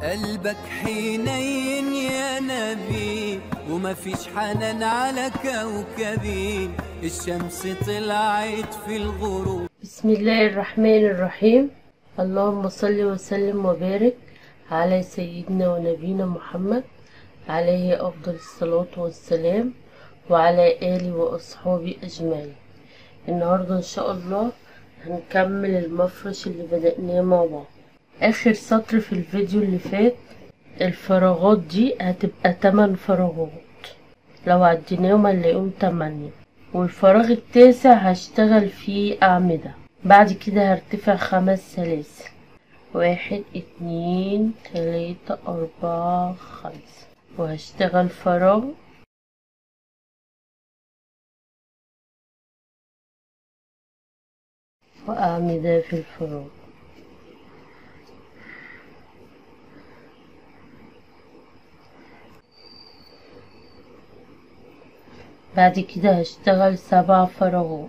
قلبك حنين يا نبي وما فيش حنان على كوكبي الشمس طلعت في الغروب بسم الله الرحمن الرحيم اللهم صل وسلم وبارك على سيدنا ونبينا محمد عليه أفضل الصلاة والسلام وعلى آله وأصحابه أجمعين النهاردة إن شاء الله هنكمل المفرش اللي بدأناه مع بعض آخر سطر في الفيديو اللي فات الفراغات دي هتبقى تمن فراغات لو عديناهم هنلاقيهم تمانية والفراغ التاسع هشتغل فيه أعمدة بعد كده هرتفع خمس سلاسل واحد اتنين تلاتة أربعة خمسة وهشتغل فراغ وأعمدة في الفراغ بعد كده هشتغل سبع فراغات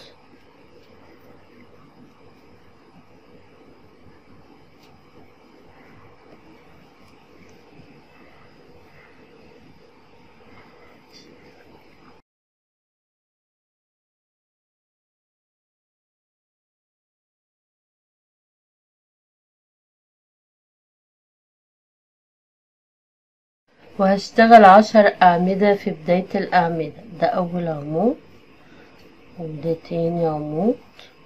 وهشتغل عشر أعمدة في بداية الأعمدة ده أول عمود وده تاني عمود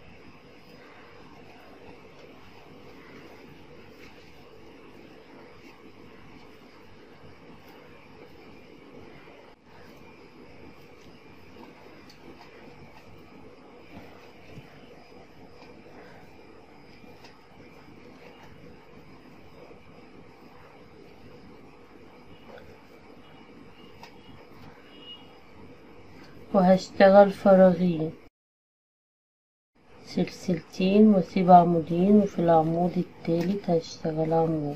وهشتغل فراغين سلسلتين واسيب عمودين وفي العمود التالت هشتغل عمود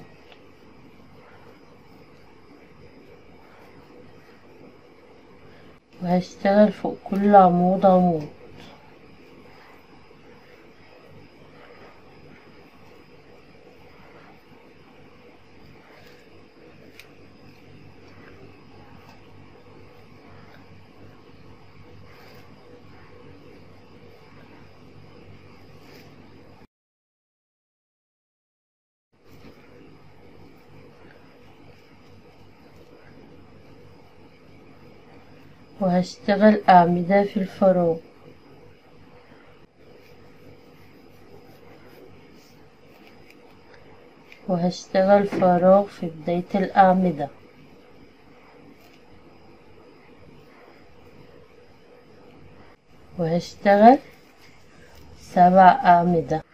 وهشتغل فوق كل عمود عمود وهشتغل أعمدة في الفراغ وهشتغل فراغ في بداية الأعمدة وهشتغل سبع أعمدة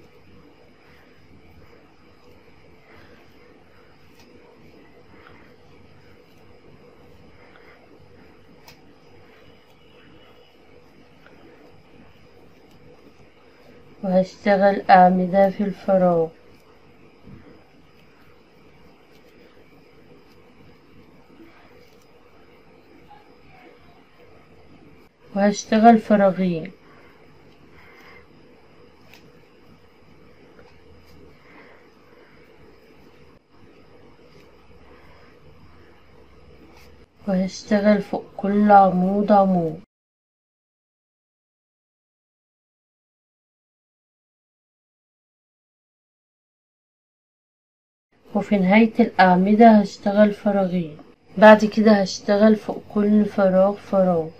وهشتغل أعمدة في الفراغ وهشتغل فراغين وهشتغل فوق كل عمود عمود وفي نهاية الأعمدة هشتغل فراغين بعد كده هشتغل فوق كل فراغ فراغ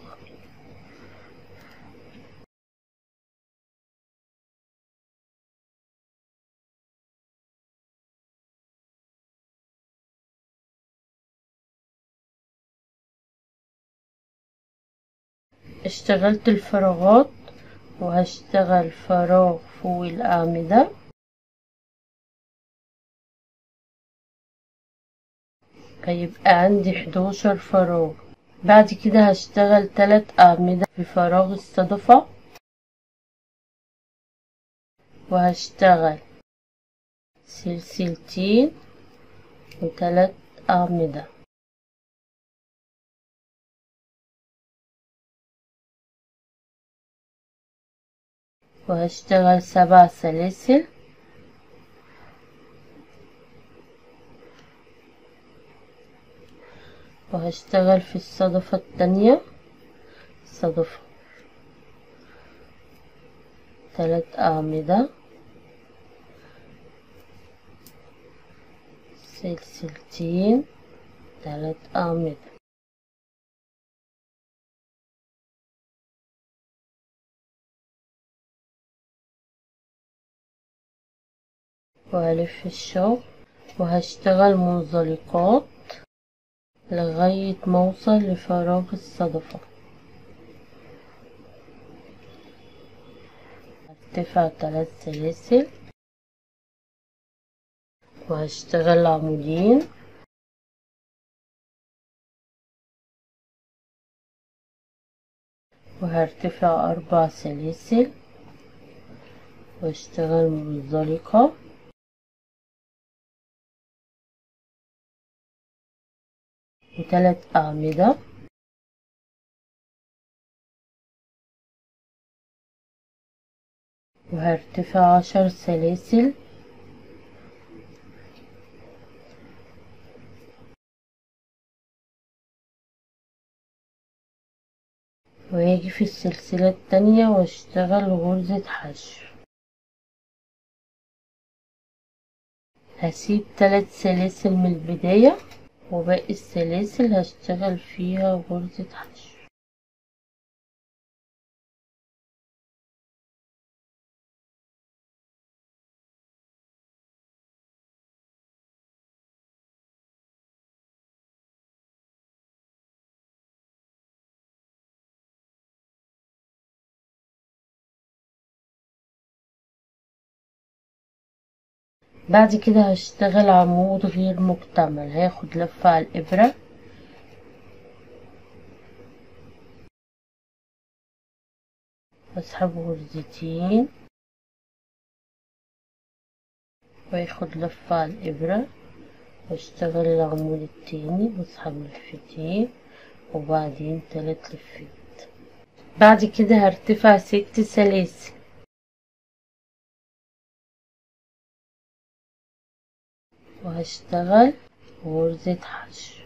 اشتغلت الفراغات وهشتغل فراغ فوق الأعمدة هيبقى عندي حداشر فراغ بعد كده هشتغل تلات أعمدة في فراغ الصدفة وهشتغل سلسلتين وتلات أعمدة وهشتغل سبع سلاسل وهشتغل في الصدفة التانية صدفة تلات أعمدة سلسلتين تلات أعمدة وألف الشغل وهشتغل منزلقات لغاية ما أوصل لفراغ الصدفة هرتفع تلات سلاسل وهشتغل عمودين وهرتفع أربع سلاسل واشتغل منزلقة وتلات أعمدة وهرتفع عشر سلاسل وهاجي في السلسلة التانية واشتغل غرزة حشو هسيب تلات سلاسل من البداية وباقي السلاسل هشتغل فيها غرزة حشو بعد كده هشتغل عمود غير مكتمل هاخد لفة على الإبرة واسحب غرزتين واخد لفة على الإبرة واشتغل العمود التاني واسحب لفتين وبعدين تلات لفات بعد كده هرتفع ست سلاسل وهشتغل غرزة حشو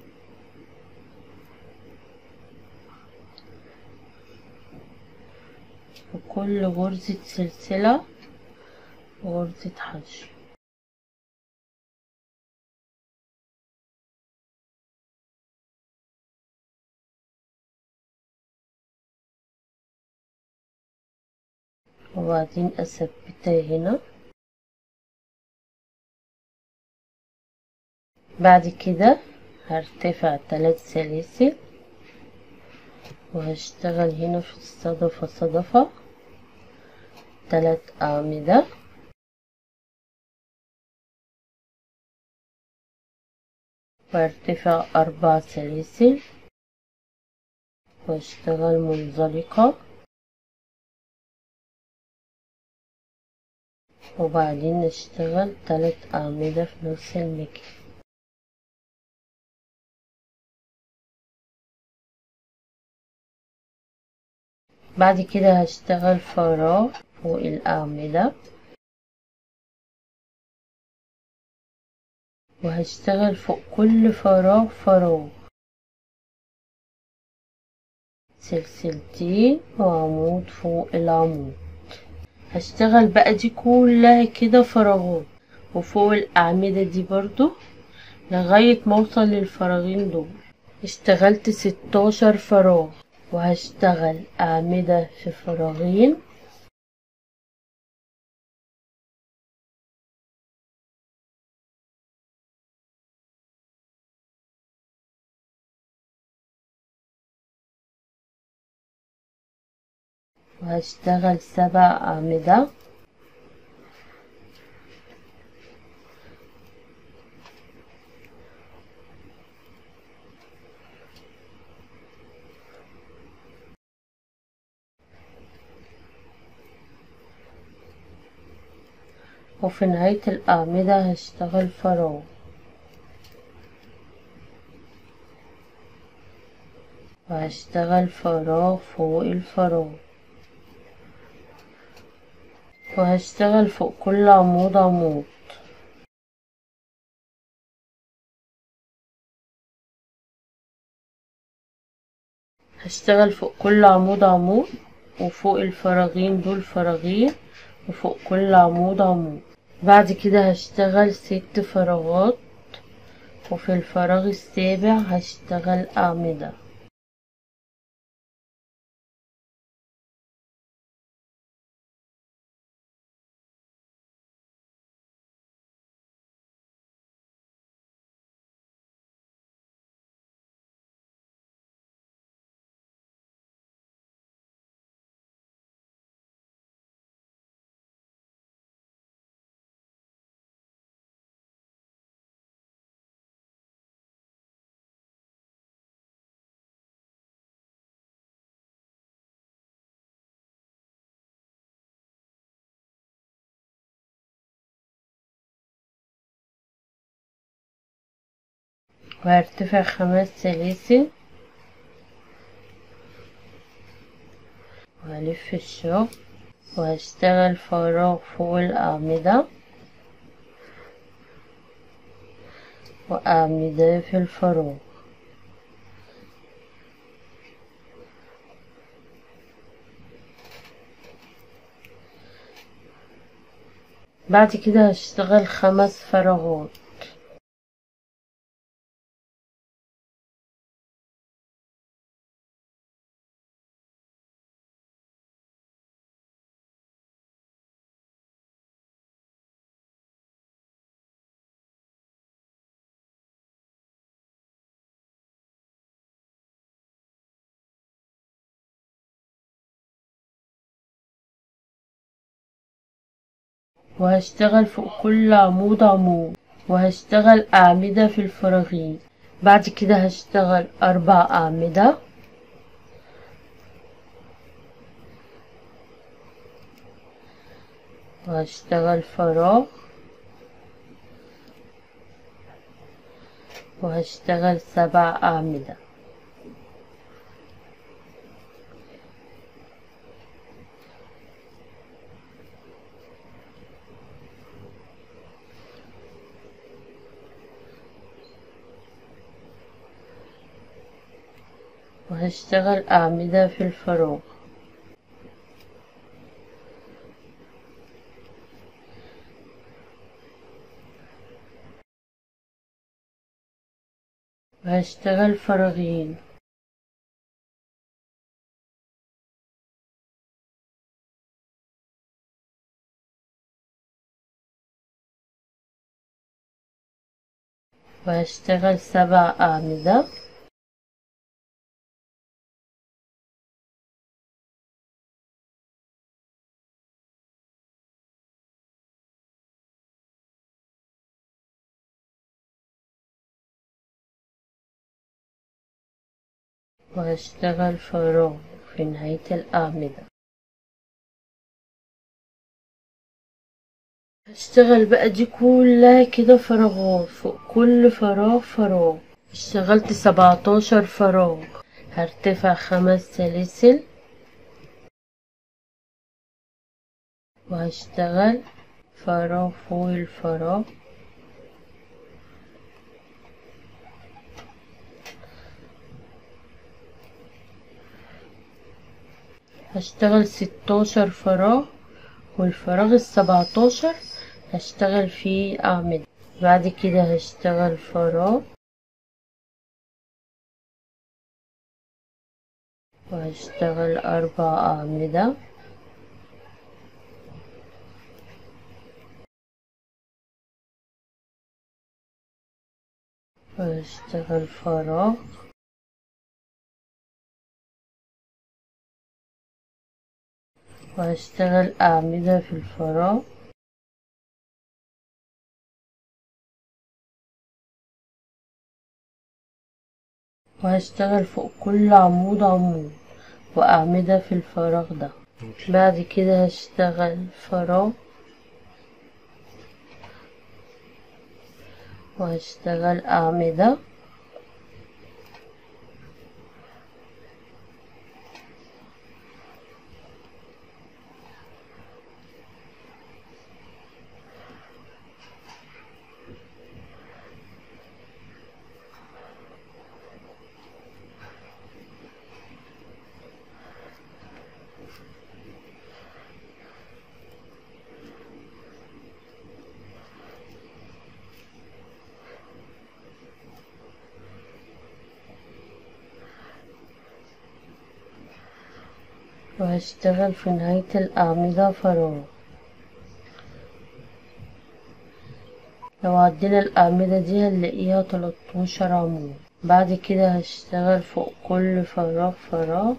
وكل غرزة سلسلة غرزة حشو وبعدين أثبتها هنا بعد كده هرتفع تلات سلاسل وهشتغل هنا في الصدفة صدفة تلات أعمدة وارتفع أربع سلاسل واشتغل منزلقة وبعدين نشتغل تلات أعمدة في نفس المكان بعد كده هشتغل فراغ فوق الأعمدة وهشتغل فوق كل فراغ فراغ سلسلتين وعمود فوق العمود هشتغل بقى دي كلها كده فراغات وفوق الأعمدة دي برضو لغاية ما اوصل للفراغين دول اشتغلت ستاشر فراغ وهشتغل أعمدة في فراغين وهشتغل سبع أعمدة وفي نهاية الأعمدة هشتغل فراغ وهشتغل فراغ فوق الفراغ وهشتغل فوق كل عمود عمود هشتغل فوق كل عمود عمود وفوق الفراغين دول فراغين وفوق كل عمود عمود بعد كده هشتغل ست فراغات وفي الفراغ السابع هشتغل أعمدة وهرتفع خمس سلاسل وهلف الشغل وهشتغل فراغ فوق الأعمدة وأعمدة في الفراغ بعد كده هشتغل خمس فراغات وهشتغل فوق كل عمود عمود وهشتغل أعمدة في الفراغين بعد كده هشتغل أربع أعمدة وهشتغل فراغ وهشتغل سبع أعمدة وهشتغل أعمدة في الفراغ وهشتغل فراغين وهشتغل سبع أعمدة وهشتغل فراغ في نهاية الأعمدة هشتغل بقى دي كلها كده فراغات فوق كل فراغ فراغ اشتغلت سبعتاشر فراغ هرتفع خمس سلاسل وهشتغل فراغ فوق الفراغ هشتغل ستاشر فراغ والفراغ السبعتاشر هشتغل فيه أعمدة بعد كده هشتغل فراغ وهشتغل أربع أعمدة وهشتغل فراغ وهشتغل أعمدة في الفراغ وهشتغل فوق كل عمود عمود وأعمدة في الفراغ ده بعد كده هشتغل فراغ وهشتغل أعمدة وهشتغل في نهاية الأعمدة فراغ لو عدينا الأعمدة دي هنلاقيها تلاتاشر عمود بعد كده هشتغل فوق كل فراغ فراغ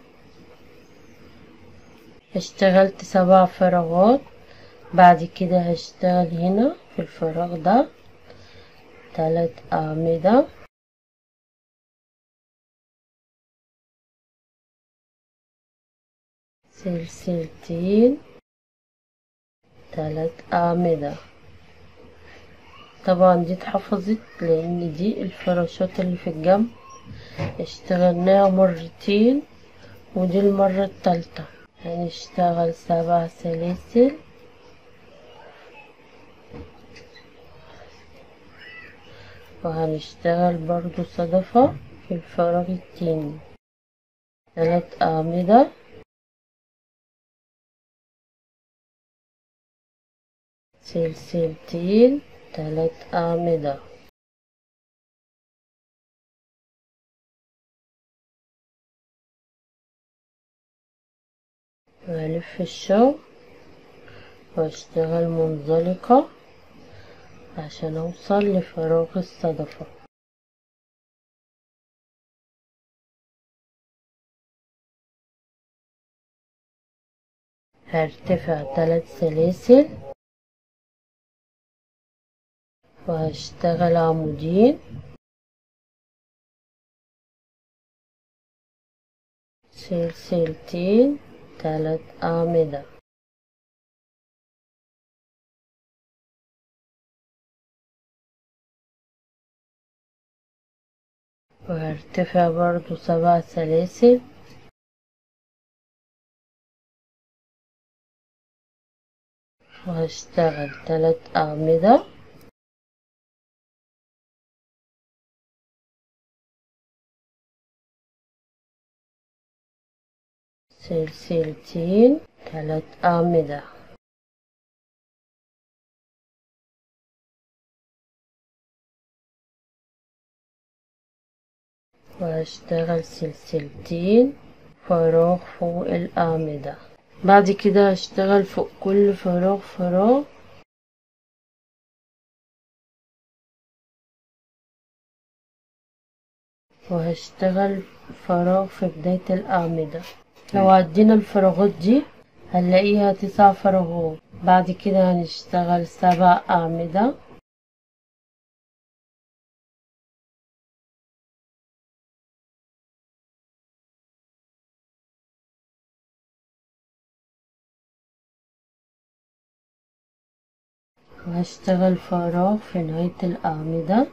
اشتغلت سبع فراغات بعد كده هشتغل هنا في الفراغ ده تلات أعمدة سلسلتين تلات أعمدة طبعا دي اتحفظت لأن دي الفراشات اللي في الجنب اشتغلناها مرتين ودي المرة التالتة هنشتغل سبع سلاسل وهنشتغل برضو صدفة في الفراغ التاني تلات أعمدة سلسلتين تلات أعمدة وألف الشغل وأشتغل منزلقة عشان أوصل لفراغ الصدفة هرتفع تلات سلاسل وهشتغل عمودين سلسلتين تلات أعمدة وهرتفع برضو سبع سلاسل وهشتغل تلات أعمدة سلسلتين تلات أعمدة وهشتغل سلسلتين فراغ فوق الأعمدة بعد كده هشتغل فوق كل فراغ فراغ وهشتغل فراغ في بداية الأعمدة لو عدينا الفراغات دي هنلاقيها تسع فراغات بعد كده هنشتغل سبع أعمدة وهشتغل فراغ في نهاية الأعمدة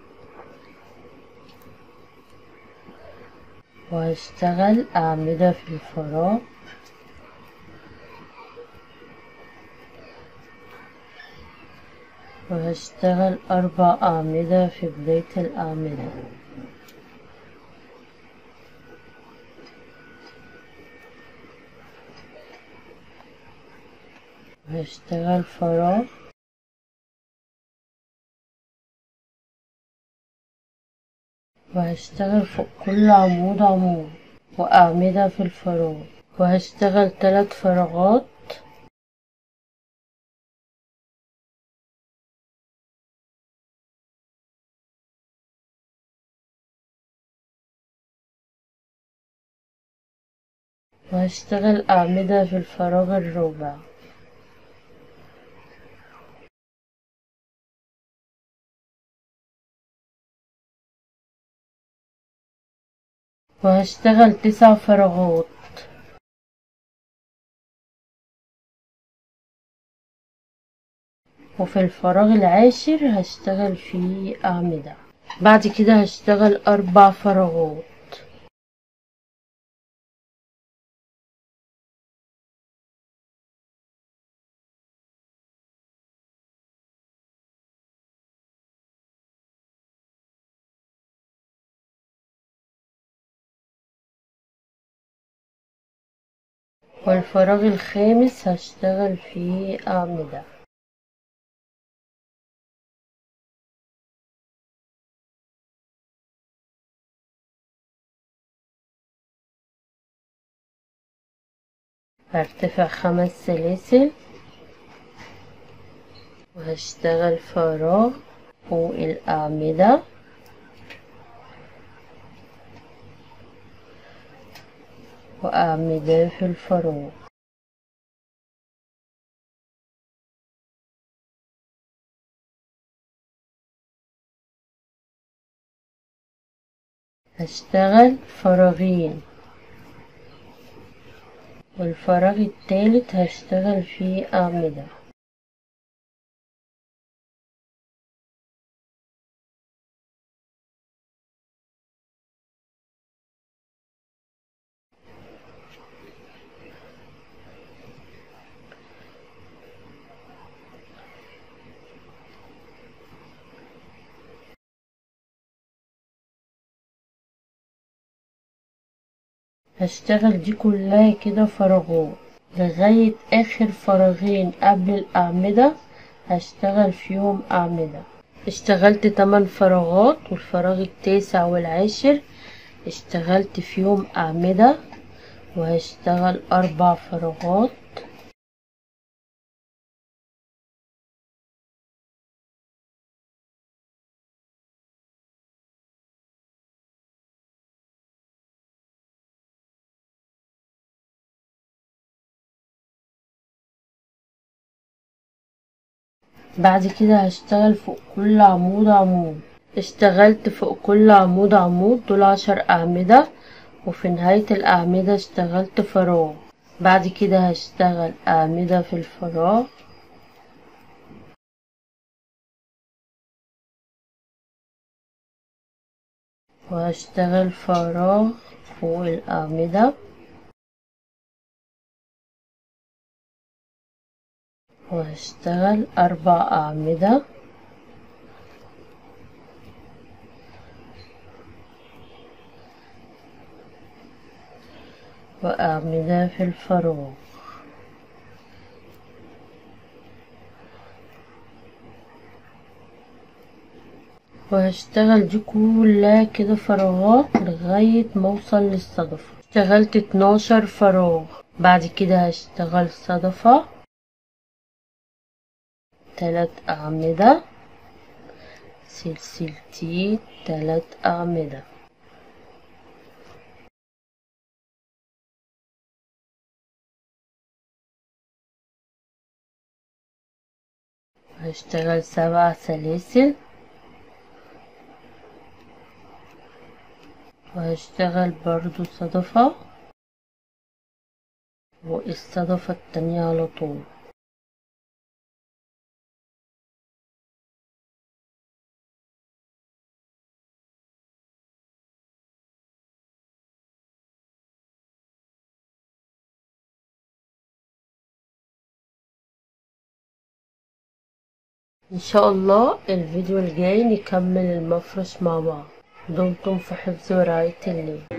وهشتغل أعمدة في الفراغ وهشتغل أربع أعمدة في بداية الأعمدة وهشتغل فراغ وهشتغل فوق كل عمود عمود وأعمدة في الفراغ وهشتغل تلات فراغات وهشتغل أعمدة في الفراغ الرابع وهشتغل تسع فراغات وفي الفراغ العاشر هشتغل فيه أعمدة بعد كده هشتغل أربع فراغات والفراغ الخامس هشتغل فيه أعمدة هرتفع خمس سلاسل وهشتغل فراغ فوق الأعمدة وأعمدة في الفراغ هشتغل فراغين والفراغ التالت هشتغل فيه أعمدة هشتغل دي كلها كده فراغات لغاية آخر فراغين قبل الأعمدة هشتغل فيهم أعمدة اشتغلت تمن فراغات والفراغ التاسع والعاشر اشتغلت فيهم أعمدة وهشتغل أربع فراغات بعد كده هشتغل فوق كل عمود عمود اشتغلت فوق كل عمود عمود دول عشر أعمدة وفي نهاية الأعمدة اشتغلت فراغ بعد كده هشتغل أعمدة في الفراغ وهشتغل فراغ فوق الأعمدة وهشتغل أربع أعمدة وأعمدة في الفراغ وهشتغل دي كلها كده فراغات لغاية ما اوصل للصدفة اشتغلت اتناشر فراغ بعد كده هشتغل صدفة تلات أعمدة سلسلتين تلات أعمدة هشتغل سبع سلاسل وهشتغل برضو صدفة والصدفة التانية على طول ان شاء الله الفيديو الجاي نكمل المفرش مع بعض دمتم في حفظ ورعاية الله